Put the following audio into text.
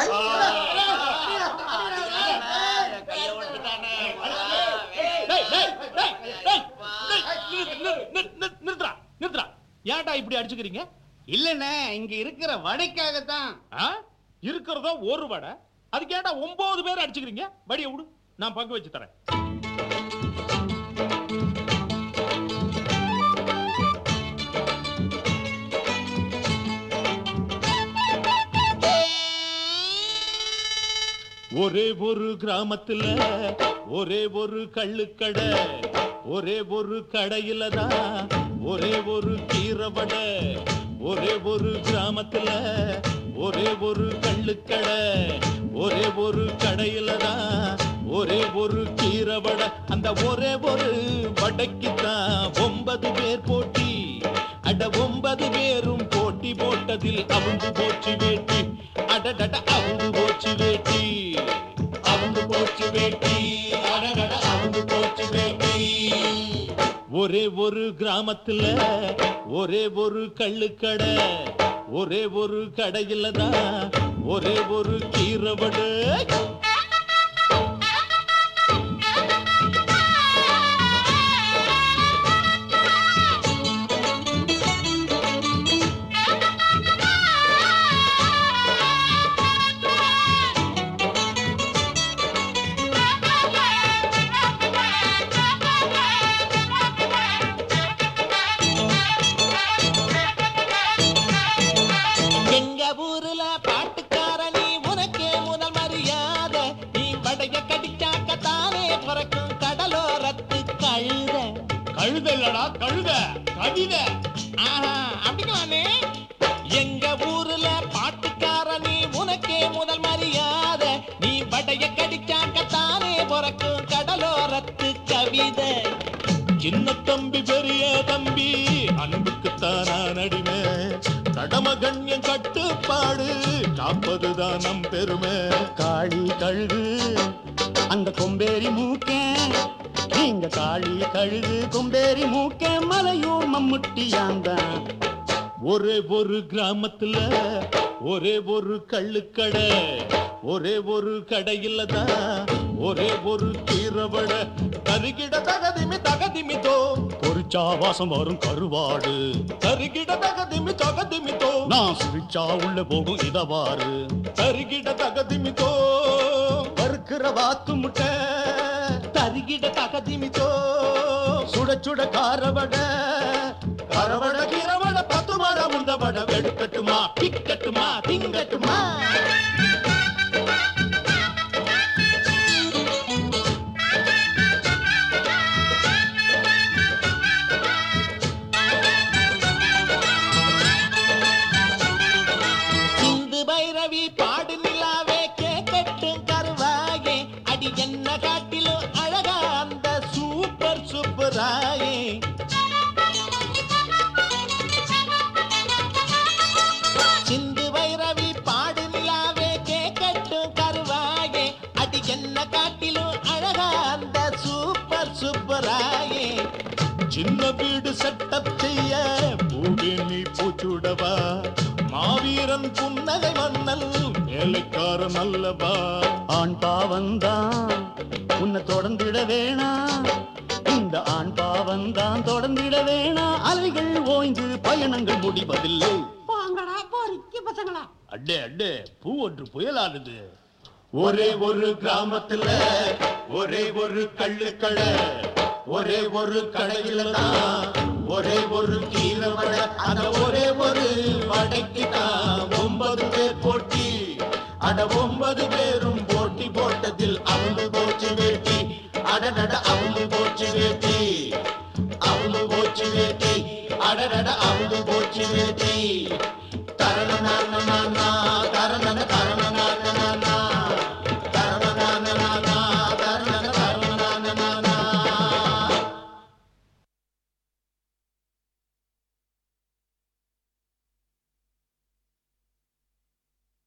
டேய், டேய், டேய், டேய், டேய், நிறு- நிறு- நிறு- நிறு- நிறுத்துடா, நிறுத்துடா. ஏன்டா இப்படி அடிச்சுக்கிறீங்க இல்லண்ணே இங்க இருக்கிற வடைக்காகத்தான் ஆ? இருக்கிறதோ ஒரு வடை அதுக்கு ஏன்டா ஒன்பது பேர் அடிச்சுக்கிறீங்க வடிய விடு நான் பங்கு வச்சு தரேன் ஒரே ஒரு கிராமத்துல ஒரே ஒரு கள்ளுக்கடை ஒரே ஒரு கடையில தான் ஒரே ஒரு கீரை வடை ஒரே ஒரு கிராமத்துல ஒரே ஒரு கள்ளுக்கடை ஒரே ஒரு கடையில தான் ஒரே ஒரு கீரை வடை அந்த ஒரே ஒரு வடைக்கு தான் ஒன்பது பேர் போட்டி அட ஒன்பது பேரும் போட்டி போட்டதில் அவுந்து போச்சு வேட்டி அடடட அவுந்து போச்சு வேட்டி அவுந்து போச்சு வேட்டி அடடட அவுந்து போச்சு வேட்டி ஒரே ஒரு கிராமத்துல ஒரே ஒரு கள்ளுக்கடை ஒரே ஒரு கடையில தான் ஒரே ஒரு கீரவடு எங்க ஊர்ல பாட்டுக்கார நீ உனக்கே முதல் மரியாதை நீ வடைய கடிச்சாக்க தானே பிறக்கும் கடலோரத்து கழுத கழுத இல்லடா கழுத கவிதை ஆஹா அப்படிங்களானே எங்க ஊர்ல பாட்டுக்கார நீ உனக்கே முதல் மரியாதை நீ வடைய கடிச்சாக்க தானே பிறக்கும் கடலோரத்து கவிதை சின்ன தம்பி பெரிய தம்பி அன்புக்குத்தான் நான் அடிமை கடம கண்ணியம் கட்டுப்பாடு காப்பதுதான் நம் பெருமை காளி கழுகு அந்த கொம்பேரி மூக்க நீங்க காளி கழுகு கொம்பேரி மூக்க மலையூர் மம்முட்டியாந்தான் ஒரே ஒரு கிராமத்துல ஒரே ஒரு கள்ளுக்கடை ஒரே ஒரு கடையில தான் ஒரே ஒரு கீரவட கருகிட தகதிமி தகதிமி தோ பொறிச்சா வாசம் வரும் கருவாடு கருகிட தகதிமி தகதிமி தோ நான் சிரிச்சா உள்ள போகும் இதவாறு கருகிட தகதிமி தோ வறுக்கிற வாத்து முட்டை தருகிட தகதிமிதோ சுட சுட காரவட கரவட கீரவட பத்து மட முந்தவட வெடுக்கட்டுமா பிக்கட்டுமா திங்கட்டுமா சிந்து பைரவி பாடு நிலாவே கேட்கட்டும் கருவாயே அடி என்ன காட்டிலும் அழகா அந்த சூப்பர் சூப்பராயே சிந்து பைரவி பாடு நிலாவே கேட்கட்டும் கருவாயே அடி என்ன காட்டிலும் அழகா அந்த சூப்பர் சூப்பராயே சின்ன வீடு செட்டப் செய்ய பூவே நீ பூச்சுடவா மாவீரன் புன்னகை மன்னல் வேலைக்காரன் அல்லவா ஆண் பாவந்தான் உன்னை தொடர்ந்திட வேணாம் இந்த ஆண் பாவந்தான் தொடர்ந்திட வேணாம் அலைகள் ஓய்ந்து பயணங்கள் முடிவதில்லை போங்கடா பொறுக்கி பசங்களா அடே அடே பூ ஒன்று புயலானது ஒரே ஒரு கிராமத்துல ஒரே ஒரு கள்ளுக்கடை ஒரே ஒரு கடையில தான் ஒரே ஒரு கீரை வடை அந்த ஒரே ஒரு வடைக்கு தான் ஒன்பது பேர் போட்டி அட ஒன்பது பேரும் போட்டி போட்டதில் அவங்க போச்சு வேட்டி அடடட அவங்க போச்சு வேட்டி அவங்க போச்சு வேட்டி அடடட அவங்க போச்சு வேட்டி